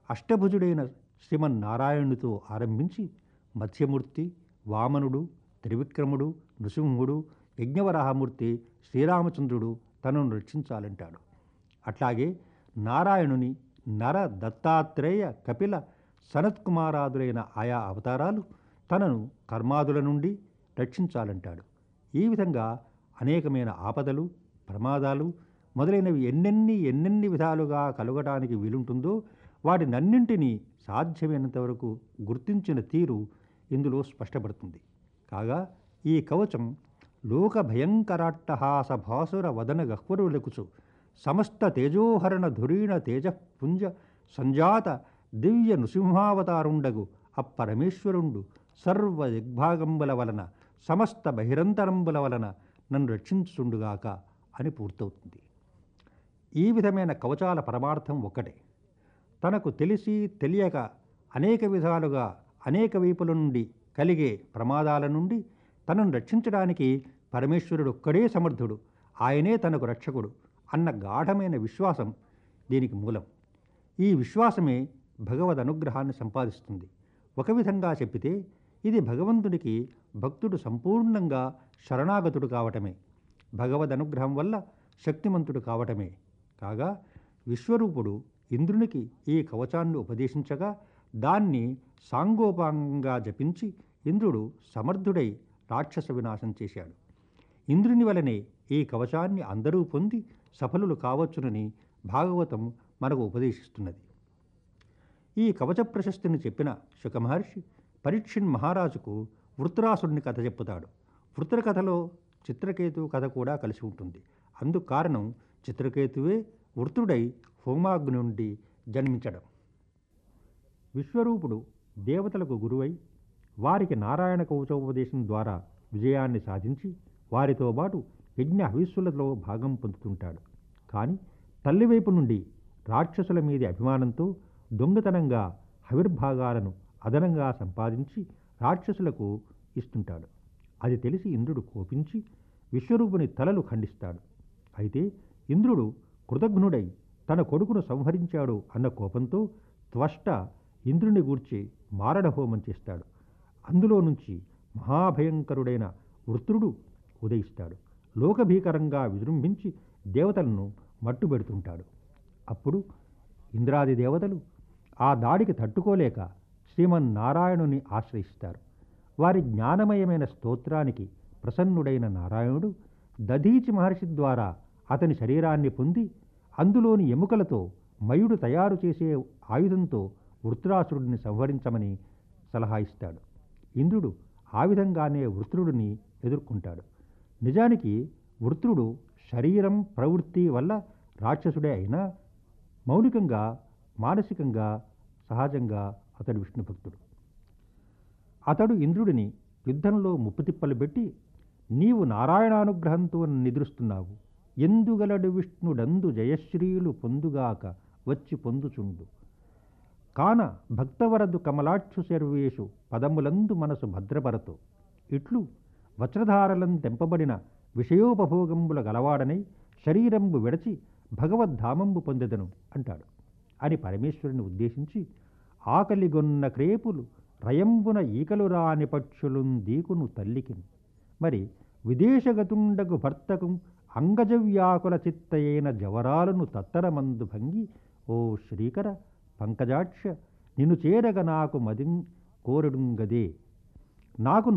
అష్టభుజుడైన శ్రీమన్నారాయణునితో ఆరంభించి మత్స్యమూర్తి వామనుడు త్రివిక్రముడు నృసింహుడు యజ్ఞవరాహమూర్తి శ్రీరామచంద్రుడు తనను రక్షించాలంటాడు అట్లాగే నారాయణుని నర దత్తాత్రేయ కపిల సనత్కుమారాదులైన ఆయా అవతారాలు తనను కర్మాదుల నుండి రక్షించాలంటాడు ఈ విధంగా అనేకమైన ఆపదలు ప్రమాదాలు మొదలైనవి ఎన్నెన్ని ఎన్నెన్ని విధాలుగా కలగటానికి వీలుంటుందో వాటినన్నింటినీ సాధ్యమైనంత వరకు గుర్తించిన తీరు ఇందులో స్పష్టపడుతుంది కాగా ఈ కవచం లోక భయంకరాట్టహాస భాసుర వదన గహ్వరులకుచు సమస్త తేజోహరణ ధురీణ తేజపుంజ సంజాత దివ్య నృసింహావతారుండగు అప్పరమేశ్వరుండు సర్వ దిగ్భాగంబుల వలన సమస్త బహిరంతరంబుల వలన నన్ను రక్షించుండుగాక అని పూర్తవుతుంది ఈ విధమైన కవచాల పరమార్థం ఒక్కటే తనకు తెలిసి తెలియక అనేక విధాలుగా అనేక వైపుల నుండి కలిగే ప్రమాదాల నుండి తనను రక్షించడానికి పరమేశ్వరుడు ఒక్కడే సమర్థుడు ఆయనే తనకు రక్షకుడు అన్న గాఢమైన విశ్వాసం దీనికి మూలం ఈ విశ్వాసమే భగవద్ అనుగ్రహాన్ని సంపాదిస్తుంది ఒక విధంగా చెప్పితే ఇది భగవంతుడికి భక్తుడు సంపూర్ణంగా శరణాగతుడు కావటమే భగవద్ అనుగ్రహం వల్ల శక్తిమంతుడు కావటమే కాగా విశ్వరూపుడు ఇంద్రునికి ఈ కవచాన్ని ఉపదేశించగా దాన్ని సాంగోపాంగంగా జపించి ఇంద్రుడు సమర్థుడై రాక్షస వినాశం చేశాడు ఇంద్రుని వలనే ఈ కవచాన్ని అందరూ పొంది సఫలులు కావచ్చునని భాగవతం మనకు ఉపదేశిస్తున్నది ఈ కవచ ప్రశస్తిని చెప్పిన శుకమహర్షి పరీక్షిన్ మహారాజుకు వృత్రాసుడిని కథ చెప్పుతాడు వృత్ర కథలో చిత్రకేతు కథ కూడా కలిసి ఉంటుంది అందుకు కారణం చిత్రకేతువే వృత్రుడై హోమాగ్ని నుండి జన్మించడం విశ్వరూపుడు దేవతలకు గురువై వారికి నారాయణ కవచోపదేశం ద్వారా విజయాన్ని సాధించి వారితో పాటు యజ్ఞ హవిస్సులలో భాగం పొందుతుంటాడు కానీ తల్లివైపు నుండి రాక్షసుల మీది అభిమానంతో దొంగతనంగా హవిర్భాగాలను అదనంగా సంపాదించి రాక్షసులకు ఇస్తుంటాడు అది తెలిసి ఇంద్రుడు కోపించి విశ్వరూపుని తలలు ఖండిస్తాడు అయితే ఇంద్రుడు కృతజ్ఞుడై తన కొడుకును సంహరించాడు అన్న కోపంతో త్వష్ట ఇంద్రుని గూర్చి మారణ హోమం చేస్తాడు అందులో నుంచి మహాభయంకరుడైన వృత్రుడు ఉదయిస్తాడు లోకభీకరంగా విజృంభించి దేవతలను మట్టుబెడుతుంటాడు అప్పుడు ఇంద్రాది దేవతలు ఆ దాడికి తట్టుకోలేక శ్రీమన్నారాయణుని ఆశ్రయిస్తారు వారి జ్ఞానమయమైన స్తోత్రానికి ప్రసన్నుడైన నారాయణుడు దధీచి మహర్షి ద్వారా అతని శరీరాన్ని పొంది అందులోని ఎముకలతో మయుడు తయారు చేసే ఆయుధంతో వృత్రాసురుడిని సంహరించమని సలహా ఇస్తాడు ఇంద్రుడు ఆ విధంగానే వృత్రుడిని ఎదుర్కొంటాడు నిజానికి వృత్రుడు శరీరం ప్రవృత్తి వల్ల రాక్షసుడే అయినా మౌలికంగా మానసికంగా సహజంగా అతడు విష్ణు భక్తుడు అతడు ఇంద్రుడిని యుద్ధంలో ముప్పుతిప్పలు పెట్టి నీవు నారాయణానుగ్రహంతో నిద్రిస్తున్నావు ఎందుగలడు విష్ణుడందు జయశ్రీలు పొందుగాక వచ్చి పొందుచుండు కాన భక్తవరదు కమలాక్షు శర్వేషు పదములందు మనసు భద్రపరతు ఇట్లు వజ్రధారలం తెంపబడిన విషయోపభోగంబుల గలవాడనై శరీరంబు విడచి భగవద్ధామంబు పొందెదను అంటాడు అని పరమేశ్వరుని ఉద్దేశించి ఆకలిగొన్న క్రేపులు రయంబున ఈకలు రాని పక్షులున్ దీకును తల్లికిన్ మరి విదేశగతుండగు భర్తకు అంగజవ్యాకుల చిత్తయైన జవరాలను తత్తరమందు భంగి ఓ శ్రీకర పంకజాక్ష నిన్ను చేరగ నాకు మదిం కోరుడుంగదే నాకు